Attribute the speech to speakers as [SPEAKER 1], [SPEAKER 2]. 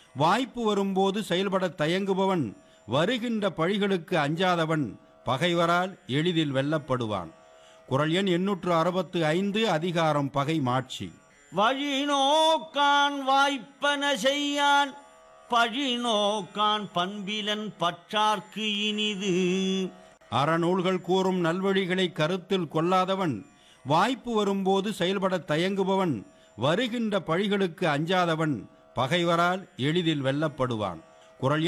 [SPEAKER 1] வாய்ப்பு வரும்போது செயல்படத் தயங்குபவன் வருகின்ற பழிகளுக்கு அஞ்சாதவன் பகைவரால் எளிதில் வெல்லப்படுவான் குரல் எண் எண்ணூற்று அறுபத்து ஐந்து அதிகாரம் பகை மாட்சி
[SPEAKER 2] வழி நோக்கான் வாய்ப்பன செய்யான் பழி நோக்கான் பண்பிலன் பற்றார்க்கு இனிது
[SPEAKER 1] அறநூல்கள் கூறும் நல்வழிகளை கருத்தில் கொள்ளாதவன் வாய்ப்பு வரும்போது செயல்படத் தயங்குபவன் வருகின்ற பழிகளுக்கு அஞ்சாதவன் பகைவரால் எளிதில் வெல்லப்படுவான் குரல்